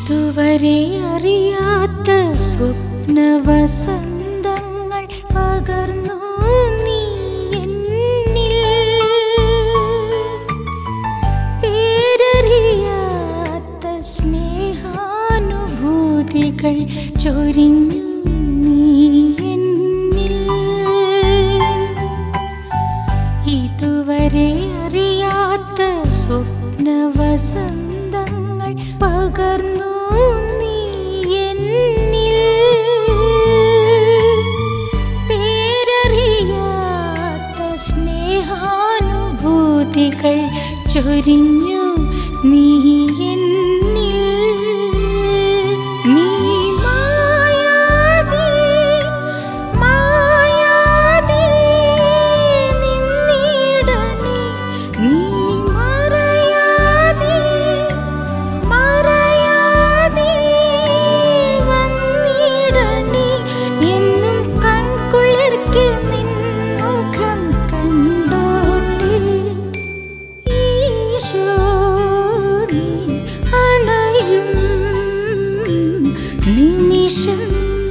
ഇതുവരെ അറിയാത്ത സ്വപ്നവസന്തങ്ങൾ പകർന്നു നീ എന്നിൽ പേരറിയാത്ത സ്നേഹാനുഭൂതികൾ ചൊരിഞ്ഞു നീ എന്നിൽ ഇതുവരെ അറിയാത്ത സ്വപ്നവസന്തങ്ങൾ പകർന്നു നീ എന്നിൽ പേരറിയാത്ത സ്നേഹാനുഭൂതികൾ ചൊരിഞ്ഞു നീ എന്നിൽ നീ മായാതെ മായാതെ നിന്നിടണേ നീ മറയാതെ മറയാതെ വന്നിടണേ എന്നും കൺകുളിർക്ക് നിൻ മുഖം കണ്ടോട്ടെ ഈശോ നീ അണയും നിമിഷം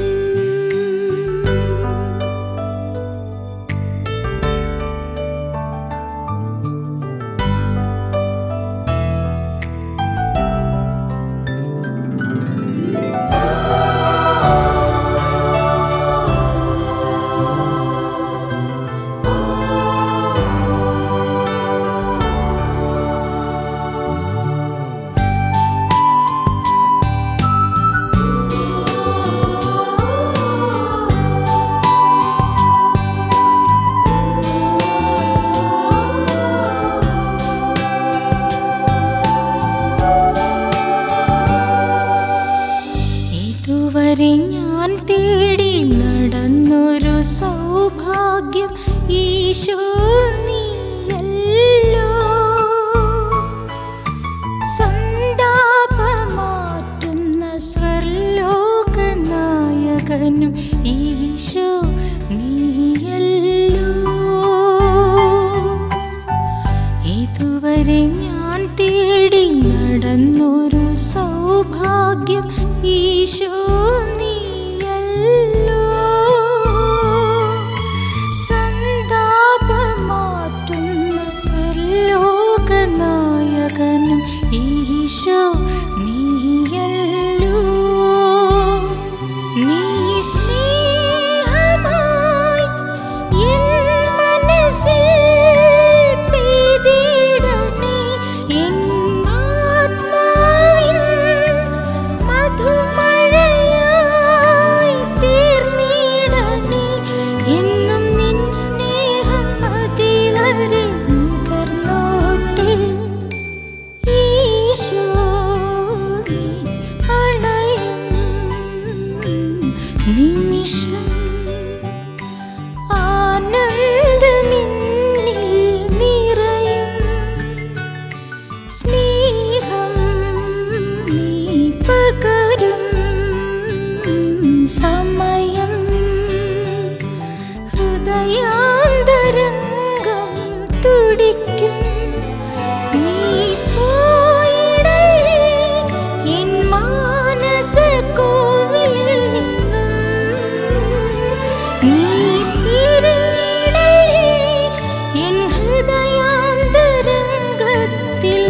ഇതുവരെ ഞാൻ തേടി നടന്നൊരു സൗഭാഗ്യം ഈശോ നീയല്ലോ സന്താപമാറ്റുന്ന സ്വർലോകനായകനും ഈശോ നീയല്ലോ ഇതുവരെ ഞാൻ തേടി നടന്നൊരു സൗഭാഗ്യം ഈശോ നീയല്ലോ സന്താപമാറ്റുന്ന സ്വർലോകനായകനും ഈശോ നീയല്ലോ നീ സ്നേഹമായി എൻ മനസ്സിൽ പെയ്തിടണേ എൻ ആത്മാവിൻ മധുമഴയായി തീർന്നിടണേ എന്നും നിൻ സ്നേഹം അതിവരെ നുകർന്നോട്ടെ ഈശോ നീ അണയും നിമിഷം ആനന്ദമിന്നിൽ നിറയും സ്നേഹം നീ പകരും സമയം ഹൃദയാന്തരംഗം തുടിക്കും നീ പോയിടലേ എൻ മാനസകോവിലിൽ നിന്നും നീ പിരിഞ്ഞിടലേ എൻ ഹൃദയാന്തരംഗത്തിൽ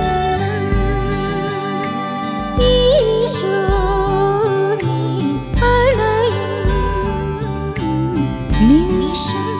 നിന്നും ഈശോ നീ അണയും നിമിഷം